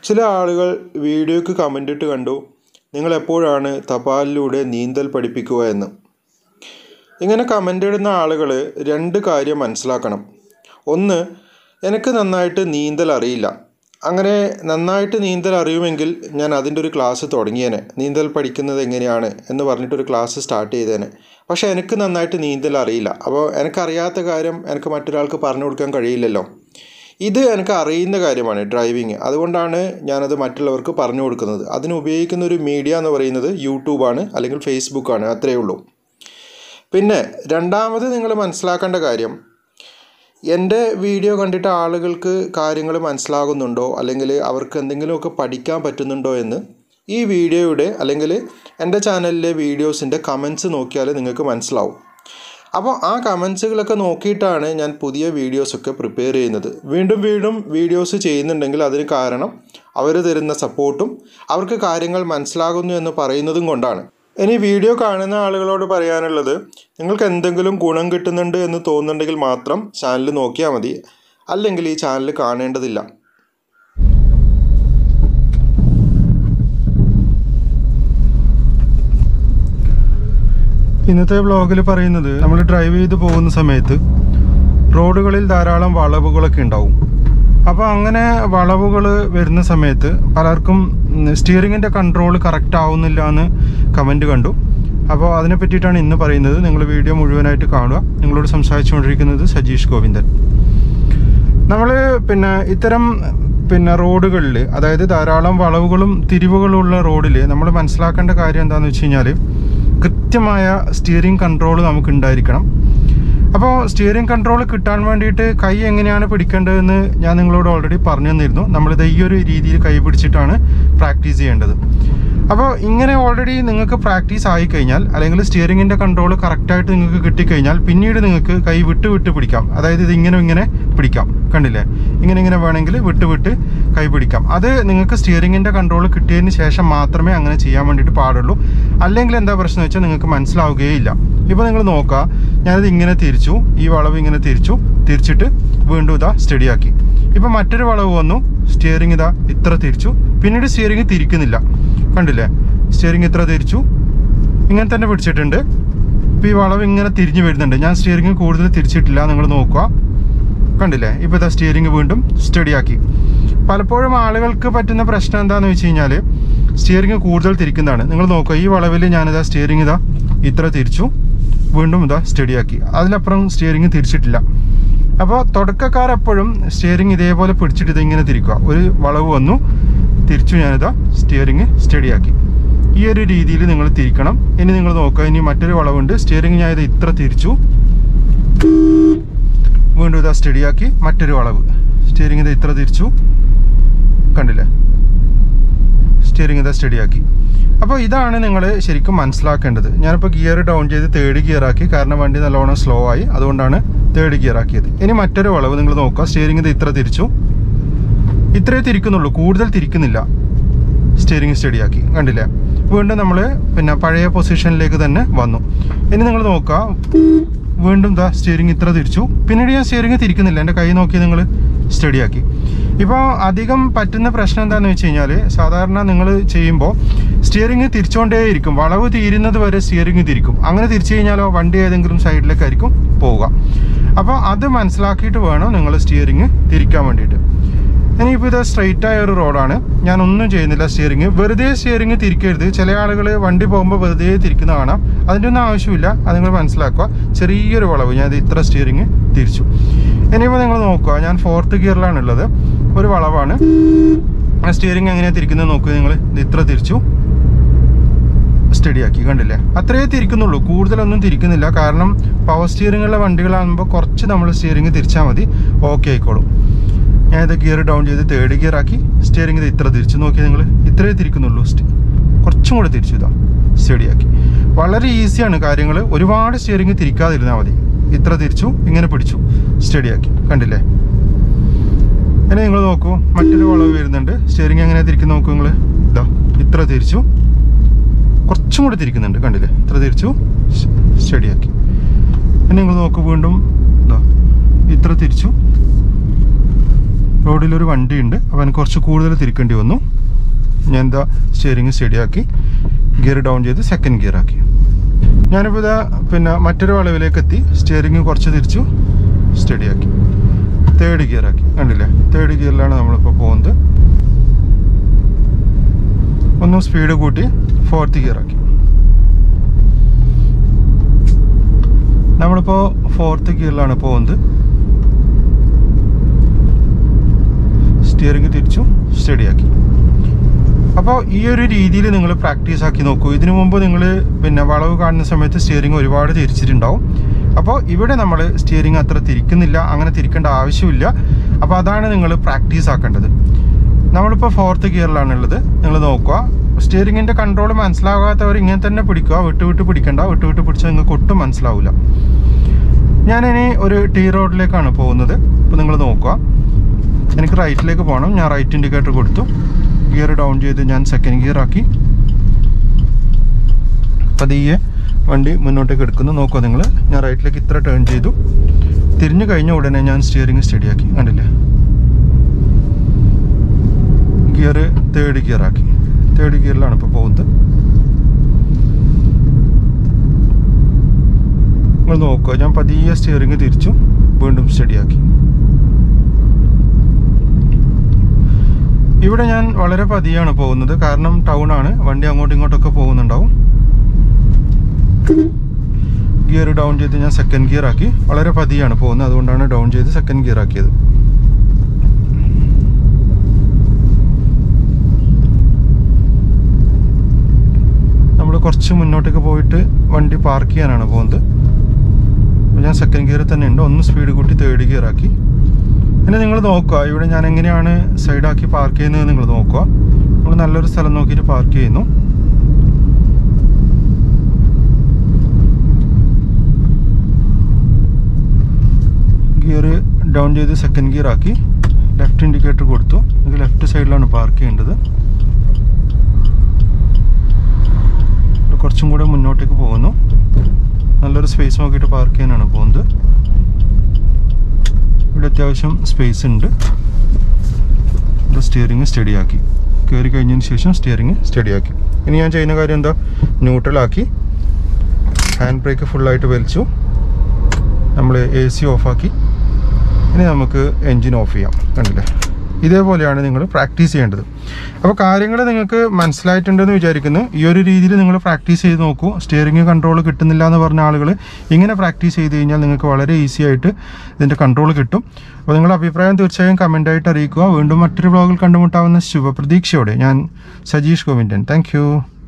ചില ആളുകൾ വീഡിയോയ്ക്ക് കമൻ്റ് ഇട്ട് കണ്ടു നിങ്ങൾ എപ്പോഴാണ് തപാലിലൂടെ നീന്തൽ പഠിപ്പിക്കുക എന്ന് ഇങ്ങനെ കമൻ്റ് ഇടുന്ന ആളുകൾ രണ്ട് കാര്യം മനസ്സിലാക്കണം ഒന്ന് എനിക്ക് നന്നായിട്ട് നീന്തൽ അറിയില്ല അങ്ങനെ നന്നായിട്ട് നീന്തൽ അറിയുമെങ്കിൽ ഞാൻ അതിൻ്റെ ഒരു ക്ലാസ് തുടങ്ങിയേനെ നീന്തൽ പഠിക്കുന്നത് എങ്ങനെയാണ് എന്ന് പറഞ്ഞിട്ടൊരു ക്ലാസ് സ്റ്റാർട്ട് ചെയ്തേനെ പക്ഷേ എനിക്ക് നന്നായിട്ട് നീന്തൽ അറിയില്ല അപ്പോൾ എനിക്കറിയാത്ത കാര്യം എനിക്ക് മറ്റൊരാൾക്ക് പറഞ്ഞു കൊടുക്കാൻ കഴിയില്ലല്ലോ ഇത് എനിക്ക് അറിയുന്ന കാര്യമാണ് ഡ്രൈവിങ് അതുകൊണ്ടാണ് ഞാനത് മറ്റുള്ളവർക്ക് പറഞ്ഞു കൊടുക്കുന്നത് അതിന് ഉപയോഗിക്കുന്ന ഒരു മീഡിയ എന്ന് പറയുന്നത് യൂട്യൂബാണ് അല്ലെങ്കിൽ ഫേസ്ബുക്കാണ് അത്രയേ ഉള്ളൂ പിന്നെ രണ്ടാമത് നിങ്ങൾ മനസ്സിലാക്കേണ്ട കാര്യം എൻ്റെ വീഡിയോ കണ്ടിട്ട് ആളുകൾക്ക് കാര്യങ്ങൾ മനസ്സിലാകുന്നുണ്ടോ അല്ലെങ്കിൽ അവർക്ക് എന്തെങ്കിലുമൊക്കെ പഠിക്കാൻ പറ്റുന്നുണ്ടോ എന്ന് ഈ വീഡിയോയുടെ അല്ലെങ്കിൽ എൻ്റെ ചാനലിലെ വീഡിയോസിൻ്റെ കമൻസ് നോക്കിയാൽ നിങ്ങൾക്ക് മനസ്സിലാവും അപ്പോൾ ആ കമൻസുകളൊക്കെ നോക്കിയിട്ടാണ് ഞാൻ പുതിയ വീഡിയോസൊക്കെ പ്രിപ്പയർ ചെയ്യുന്നത് വീണ്ടും വീണ്ടും വീഡിയോസ് ചെയ്യുന്നുണ്ടെങ്കിൽ അതിന് കാരണം അവർ തരുന്ന സപ്പോർട്ടും അവർക്ക് കാര്യങ്ങൾ മനസ്സിലാകുന്നു എന്ന് പറയുന്നതും കൊണ്ടാണ് ഇനി വീഡിയോ കാണുന്ന ആളുകളോട് പറയാനുള്ളത് നിങ്ങൾക്ക് എന്തെങ്കിലും ഗുണം കിട്ടുന്നുണ്ട് എന്ന് തോന്നുന്നുണ്ടെങ്കിൽ മാത്രം ചാനൽ നോക്കിയാൽ മതി അല്ലെങ്കിൽ ഈ ചാനൽ കാണേണ്ടതില്ല ഇന്നത്തെ വ്ളോഗിൽ പറയുന്നത് നമ്മൾ ഡ്രൈവ് ചെയ്ത് പോകുന്ന സമയത്ത് റോഡുകളിൽ ധാരാളം വളവുകളൊക്കെ ഉണ്ടാവും അപ്പോൾ അങ്ങനെ വളവുകൾ വരുന്ന സമയത്ത് പലർക്കും സ്റ്റിയറിങ്ങിൻ്റെ കൺട്രോൾ കറക്റ്റ് ആവുന്നില്ല എന്ന് കമൻറ്റ് കണ്ടു അപ്പോൾ അതിനെ പറ്റിയിട്ടാണ് ഇന്ന് പറയുന്നത് നിങ്ങൾ വീഡിയോ മുഴുവനായിട്ട് കാണുക നിങ്ങളോട് സംസാരിച്ചുകൊണ്ടിരിക്കുന്നത് സജീഷ് ഗോവിന്ദൻ നമ്മൾ പിന്നെ ഇത്തരം പിന്നെ റോഡുകളിൽ അതായത് ധാരാളം വളവുകളും തിരിവുകളുള്ള റോഡിൽ നമ്മൾ മനസ്സിലാക്കേണ്ട കാര്യം എന്താണെന്ന് വെച്ച് കഴിഞ്ഞാൽ കൃത്യമായ സ്റ്റിയറിംഗ് കൺട്രോൾ നമുക്ക് ഉണ്ടായിരിക്കണം അപ്പോൾ സ്റ്റിയറിംഗ് കൺട്രോൾ കിട്ടാൻ വേണ്ടിയിട്ട് കൈ എങ്ങനെയാണ് പിടിക്കേണ്ടതെന്ന് ഞാൻ നിങ്ങളോട് ഓൾറെഡി പറഞ്ഞു തന്നിരുന്നു നമ്മളിത് ഈ ഒരു രീതിയിൽ കൈ പിടിച്ചിട്ടാണ് പ്രാക്ടീസ് ചെയ്യേണ്ടത് അപ്പോൾ ഇങ്ങനെ ഓൾറെഡി നിങ്ങൾക്ക് പ്രാക്ടീസ് ആയി കഴിഞ്ഞാൽ അല്ലെങ്കിൽ സ്റ്റിയറിങ്ങിൻ്റെ കൺട്രോൾ കറക്റ്റായിട്ട് നിങ്ങൾക്ക് കിട്ടിക്കഴിഞ്ഞാൽ പിന്നീട് നിങ്ങൾക്ക് കൈ വിട്ട് വിട്ട് പിടിക്കാം അതായത് ഇത് ഇങ്ങനെ ഇങ്ങനെ പിടിക്കാം കണ്ടില്ലേ ഇങ്ങനെ ഇങ്ങനെ വേണമെങ്കിൽ വിട്ട് വിട്ട് കൈ പിടിക്കാം അത് നിങ്ങൾക്ക് സ്റ്റിയറിങ്ങിൻ്റെ കൺട്രോൾ കിട്ടിയതിന് ശേഷം മാത്രമേ അങ്ങനെ ചെയ്യാൻ വേണ്ടിയിട്ട് പാടുള്ളൂ അല്ലെങ്കിൽ എന്താ പ്രശ്നം വെച്ചാൽ നിങ്ങൾക്ക് മനസ്സിലാവുകയില്ല ഇപ്പോൾ നിങ്ങൾ നോക്കുക ഞാനിത് ഇങ്ങനെ തിരിച്ചു ഈ വളവ് ഇങ്ങനെ തിരിച്ചു തിരിച്ചിട്ട് വീണ്ടും ഇതാ സ്റ്റഡിയാക്കി ഇപ്പോൾ മറ്റൊരു വളവ് വന്നു സ്റ്റിയറിംഗ് ഇതാ ഇത്ര തിരിച്ചു പിന്നീട് സ്റ്റിയറിംഗ് തിരിക്കുന്നില്ല കണ്ടില്ലേ സ്റ്റിയറിംഗ് ഇത്ര തിരിച്ചു ഇങ്ങനെ തന്നെ പിടിച്ചിട്ടുണ്ട് ഇപ്പോൾ ഈ വളവ് ഇങ്ങനെ തിരിഞ്ഞു വരുന്നുണ്ട് ഞാൻ സ്റ്റിയറിംഗ് കൂടുതൽ തിരിച്ചിട്ടില്ല നിങ്ങൾ നോക്കുക കണ്ടില്ലേ ഇപ്പോൾ ഇതാ സ്റ്റിയറിംഗ് വീണ്ടും സ്റ്റഡിയാക്കി പലപ്പോഴും ആളുകൾക്ക് പറ്റുന്ന പ്രശ്നം എന്താണെന്ന് വെച്ച് കഴിഞ്ഞാൽ സ്റ്റിയറിംഗ് കൂടുതൽ തിരിക്കുന്നതാണ് നിങ്ങൾ നോക്കുക ഈ വളവിൽ ഞാനിതാ സ്റ്റിയറിംഗ് ഇതാ ഇത്ര തിരിച്ചു വീണ്ടും ഇതാ സ്റ്റഡിയാക്കി അതിലപ്പുറം സ്റ്റിയറിംഗ് തിരിച്ചിട്ടില്ല അപ്പോൾ തുടക്കക്കാർ എപ്പോഴും സ്റ്റിയറിംഗ് ഇതേപോലെ പിടിച്ചിട്ട് ഇതിങ്ങനെ തിരിക്കുക ഒരു വളവ് വന്നു തിരിച്ചു ഞാനിതാ സ്റ്റിയറിംഗ് സ്റ്റഡിയാക്കി ഈ ഒരു രീതിയിൽ നിങ്ങൾ തിരിക്കണം ഇനി നിങ്ങൾ നോക്കുക ഇനി മറ്റൊരു വളവുണ്ട് സ്റ്റിയറിംഗ് ഞാൻ ഇത് ഇത്ര തിരിച്ചു വീണ്ടും ഇതാ സ്റ്റഡിയാക്കി മറ്റൊരു വളവ് സ്റ്റിയറിംഗ് ഇത് ഇത്ര തിരിച്ചു കണ്ടില്ലേ സ്റ്റിയറിംഗ് ഇതാ സ്റ്റഡിയാക്കി അപ്പോൾ ഇതാണ് നിങ്ങൾ ശരിക്കും മനസ്സിലാക്കേണ്ടത് ഞാനിപ്പോൾ ഗിയർ ഡൗൺ ചെയ്ത് തേർഡ് ഗിയർ ആക്കി കാരണം വണ്ടി നല്ലോണം സ്ലോ ആയി അതുകൊണ്ടാണ് തേർഡ് ഗിയർ ആക്കിയത് ഇനി മറ്റൊരു വളവ് നിങ്ങൾ നോക്കുക സ്റ്റിയറിംഗ് ഇത് ഇത്ര തിരിച്ചു ഇത്രേ തിരിക്കുന്നുള്ളൂ കൂടുതൽ തിരിക്കുന്നില്ല സ്റ്റിയറിംഗ് സ്റ്റഡിയാക്കി കണ്ടില്ലേ വീണ്ടും നമ്മൾ പിന്നെ പഴയ പൊസിഷനിലേക്ക് തന്നെ വന്നു ഇനി നിങ്ങൾ നോക്കുക വീണ്ടും ദാ സ്റ്റിയറിംഗ് ഇത്ര തിരിച്ചു പിന്നീട് ഞാൻ സ്റ്റിയറിംഗ് തിരിക്കുന്നില്ല എൻ്റെ കൈ നോക്കി നിങ്ങൾ സ്റ്റഡിയാക്കി ഇപ്പോൾ അധികം പറ്റുന്ന പ്രശ്നം എന്താണെന്ന് വെച്ച് കഴിഞ്ഞാൽ സാധാരണ നിങ്ങൾ ചെയ്യുമ്പോൾ സ്റ്റിയറിംഗ് തിരിച്ചുകൊണ്ടേയിരിക്കും വളവ് തീരുന്നത് വരെ സ്റ്റിയറിംഗ് തിരിക്കും അങ്ങനെ തിരിച്ചു കഴിഞ്ഞാലോ വണ്ടി ഏതെങ്കിലും സൈഡിലേക്കായിരിക്കും പോവുക അപ്പോൾ അത് മനസ്സിലാക്കിയിട്ട് വേണം നിങ്ങൾ സ്റ്റിയറിംഗ് തിരിക്കാൻ വേണ്ടിയിട്ട് ഇനിയിപ്പോൾ ഇത് സ്ട്രെയിറ്റ് ആയ ഒരു റോഡാണ് ഞാൻ ഒന്നും ചെയ്യുന്നില്ല സ്റ്റിയറിംഗ് വെറുതെ സ്റ്റിയറിംഗ് തിരിക്കരുത് ചില ആളുകൾ വണ്ടി പോകുമ്പോൾ വെറുതെ തിരിക്കുന്ന കാണാം അതിൻ്റെ ഒന്നും ആവശ്യമില്ല അത് നിങ്ങൾ മനസ്സിലാക്കുക ചെറിയൊരു വളവ് ഞാൻ ഇത് ഇത്ര സ്റ്റിയറിംഗ് തിരിച്ചു ഇനിയിപ്പോൾ നിങ്ങൾ നോക്കുക ഞാൻ ഫോർത്ത് ഗിയറിലാണ് ഉള്ളത് ഒരു വളവാണ് സ്റ്റിയറിംഗ് എങ്ങനെയാണ് തിരിക്കുന്നത് നോക്കുക നിങ്ങൾ ഇത് ഇത്ര തിരിച്ചു സ്റ്റഡിയാക്കി കണ്ടില്ലേ അത്രയേ തിരിക്കുന്നുള്ളൂ കൂടുതലൊന്നും തിരിക്കുന്നില്ല കാരണം പവർ സ്റ്റിയറിംഗുള്ള വണ്ടികളാകുമ്പോൾ കുറച്ച് നമ്മൾ സ്റ്റിയറിംഗ് തിരിച്ചാൽ മതി ഓക്കെ ആയിക്കോളും ഞാൻ ഇത് ഗിയർ ഡൗൺ ചെയ്ത് തേർഡ് ഗിയർ ആക്കി സ്റ്റിയറിംഗ് ഇത് ഇത്ര തിരിച്ചു നോക്കി നിങ്ങൾ ഇത്രയേ തിരിക്കുന്നുള്ളൂ സ്റ്റ് കുറച്ചും കൂടെ തിരിച്ചു ഇതാ സ്റ്റഡിയാക്കി വളരെ ഈസിയാണ് കാര്യങ്ങൾ ഒരുപാട് സ്റ്റിയറിംഗ് തിരിക്കാതിരുന്നാൽ മതി ഇത്ര തിരിച്ചു ഇങ്ങനെ പിടിച്ചു സ്റ്റഡിയാക്കി കണ്ടില്ലേ ഇനി നിങ്ങൾ നോക്കൂ മറ്റൊരു വളവ് വരുന്നുണ്ട് സ്റ്റിയറിംഗ് എങ്ങനെ തിരിക്കുന്ന നോക്കൂ നിങ്ങൾ ഇതാ ഇത്ര തിരിച്ചു കുറച്ചും കൂടി തിരിക്കുന്നുണ്ട് കണ്ടില്ലേ ഇത്ര തിരിച്ചു സ്റ്റഡിയാക്കി ഇനി നിങ്ങൾ നോക്കൂ വീണ്ടും ഇതാ ഇത്ര തിരിച്ചു റോഡിലൊരു വണ്ടിയുണ്ട് അപ്പോൾ എനിക്ക് കുറച്ച് കൂടുതൽ തിരിക്കേണ്ടി വന്നു ഞാൻ എന്താ സ്റ്റിയറിംഗ് സ്റ്റഡിയാക്കി ഗിയർ ഡൗൺ ചെയ്ത് സെക്കൻഡ് ഗിയർ ആക്കി ഞാനിപ്പോൾ ഇതാ പിന്നെ മറ്റൊരു വളവിലേക്ക് എത്തി സ്റ്റിയറിംഗ് കുറച്ച് തിരിച്ചു സ്റ്റഡിയാക്കി തേർഡ് ഗിയർ ആക്കി കണ്ടില്ലേ തേർഡ് ഗിയറിലാണ് നമ്മളിപ്പോൾ പോകുന്നത് ഒന്നും സ്പീഡ് കൂട്ടി ഫോർത്ത് ഗിയർ ആക്കി നമ്മളിപ്പോൾ ഫോർത്ത് ഗിയറിലാണ് പോകുന്നത് സ്റ്റിയറിംഗ് തിരിച്ചു സ്റ്റഡിയാക്കി അപ്പോൾ ഈ ഒരു രീതിയിൽ നിങ്ങൾ പ്രാക്ടീസ് ആക്കി നോക്കൂ ഇതിനു മുമ്പ് നിങ്ങൾ പിന്നെ വളവ് കാണുന്ന സമയത്ത് സ്റ്റിയറിംഗ് ഒരുപാട് തിരിച്ചിട്ടുണ്ടാവും അപ്പോൾ ഇവിടെ നമ്മൾ സ്റ്റിയറിംഗ് അത്ര തിരിക്കുന്നില്ല അങ്ങനെ തിരിക്കേണ്ട ആവശ്യമില്ല അപ്പോൾ അതാണ് നിങ്ങൾ പ്രാക്ടീസ് ആക്കേണ്ടത് നമ്മളിപ്പോൾ ഫോർത്ത് ഗിയറിലാണുള്ളത് നിങ്ങൾ നോക്കുക സ്റ്റിയറിങ്ങിൻ്റെ കൺട്രോൾ മനസ്സിലാകാത്തവർ ഇങ്ങനെ തന്നെ പിടിക്കുക വിട്ട് വിട്ട് പിടിക്കണ്ട വിട്ട് വിട്ട് പിടിച്ചാൽ നിങ്ങൾക്ക് ഒട്ടും മനസ്സിലാവില്ല ഞാനിനി ഒരു ടീ റോഡിലേക്കാണ് പോകുന്നത് അപ്പോൾ നിങ്ങൾ നോക്കുക എനിക്ക് റൈറ്റിലേക്ക് പോകണം ഞാൻ റൈറ്റ് ഇൻഡിക്കേറ്റർ കൊടുത്തു ഗിയർ ഡൗൺ ചെയ്ത് ഞാൻ സെക്കൻഡ് ഗിയർ ആക്കി പതിയെ വണ്ടി മുന്നോട്ടേക്ക് എടുക്കുന്നു നോക്കുക നിങ്ങൾ ഞാൻ റൈറ്റിലേക്ക് ഇത്ര ടേൺ ചെയ്തു തിരിഞ്ഞു കഴിഞ്ഞ ഉടനെ ഞാൻ സ്റ്റിയറിംഗ് സ്റ്റഡിയാക്കി കണ്ടില്ലേ ഗിയർ തേർഡ് ഗിയർ ആക്കി തേർഡ് ഗിയറിലാണ് ഇപ്പോൾ പോകുന്നത് നിങ്ങൾ നോക്കുക ഞാൻ പതിയെ സ്റ്റിയറിംഗ് തിരിച്ചു വീണ്ടും സ്റ്റഡിയാക്കി ഇവിടെ ഞാൻ വളരെ പതിയാണ് പോകുന്നത് കാരണം ടൗൺ ആണ് വണ്ടി അങ്ങോട്ടും ഇങ്ങോട്ടൊക്കെ പോകുന്നുണ്ടാവും ഗിയർ ഡൗൺ ചെയ്ത് ഞാൻ സെക്കൻഡ് ഗിയർ ആക്കി വളരെ പതിയാണ് പോകുന്നത് അതുകൊണ്ടാണ് ഡൗൺ ചെയ്ത് സെക്കൻഡ് ഗിയർ ആക്കിയത് നമ്മൾ കുറച്ച് മുന്നോട്ടേക്ക് പോയിട്ട് വണ്ടി പാർക്ക് ചെയ്യാനാണ് പോകുന്നത് അപ്പോൾ ഞാൻ സെക്കൻഡ് ഗിയറിൽ തന്നെ ഉണ്ട് ഒന്ന് സ്പീഡ് കൂട്ടി തേർഡ് ഗിയർ ആക്കി പിന്നെ നിങ്ങൾ നോക്കുക ഇവിടെ ഞാൻ എങ്ങനെയാണ് സൈഡാക്കി പാർക്ക് ചെയ്യുന്നത് നിങ്ങൾ നോക്കുക നമ്മൾ നല്ലൊരു സ്ഥലം നോക്കിയിട്ട് പാർക്ക് ചെയ്യുന്നു ഗിയർ ഡൗൺ ചെയ്ത് സെക്കൻഡ് ഗിയർ ആക്കി ലെഫ്റ്റ് ഇൻഡിക്കേറ്റർ കൊടുത്തു എനിക്ക് ലെഫ്റ്റ് സൈഡിലാണ് പാർക്ക് ചെയ്യേണ്ടത് ഇവിടെ കുറച്ചും കൂടെ മുന്നോട്ടേക്ക് പോകുന്നു നല്ലൊരു സ്പേസ് നോക്കിയിട്ട് പാർക്ക് ചെയ്യാനാണ് പോകുന്നത് ഇവിടെ അത്യാവശ്യം സ്പേസ് ഉണ്ട് ഇവിടെ സ്റ്റിയറിങ് സ്റ്റഡിയാക്കി കയറി കഴിഞ്ഞതിന് ശേഷം സ്റ്റിയറിങ് സ്റ്റഡിയാക്കി ഇനി ഞാൻ ചെയ്യുന്ന കാര്യം എന്താ ന്യൂട്രലാക്കി ഹാൻഡ് ബ്രേക്ക് ഫുള്ളായിട്ട് വലിച്ചു നമ്മൾ എ സി ഓഫാക്കി ഇനി നമുക്ക് എൻജിൻ ഓഫ് ചെയ്യാം കണ്ടില്ലേ ഇതേപോലെയാണ് നിങ്ങൾ പ്രാക്ടീസ് ചെയ്യേണ്ടത് അപ്പോൾ കാര്യങ്ങൾ നിങ്ങൾക്ക് മനസ്സിലായിട്ടുണ്ടെന്ന് വിചാരിക്കുന്നു ഈ ഒരു രീതിയിൽ നിങ്ങൾ പ്രാക്ടീസ് ചെയ്ത് നോക്കൂ സ്റ്റിയറിംഗ് കൺട്രോൾ കിട്ടുന്നില്ല എന്ന് പറഞ്ഞ ആളുകൾ ഇങ്ങനെ പ്രാക്ടീസ് ചെയ്ത് കഴിഞ്ഞാൽ നിങ്ങൾക്ക് വളരെ ഈസി ആയിട്ട് ഇതിൻ്റെ കൺട്രോൾ കിട്ടും അപ്പോൾ നിങ്ങളുടെ അഭിപ്രായം തീർച്ചയായും കമൻ്റായിട്ട് അറിയിക്കുക വീണ്ടും മറ്റൊരു വ്ളോഗിൽ കണ്ടുമുട്ടാവുന്ന ശുഭപ്രതീക്ഷയോടെ ഞാൻ സജീഷ് ഗോവിന്ദൻ താങ്ക്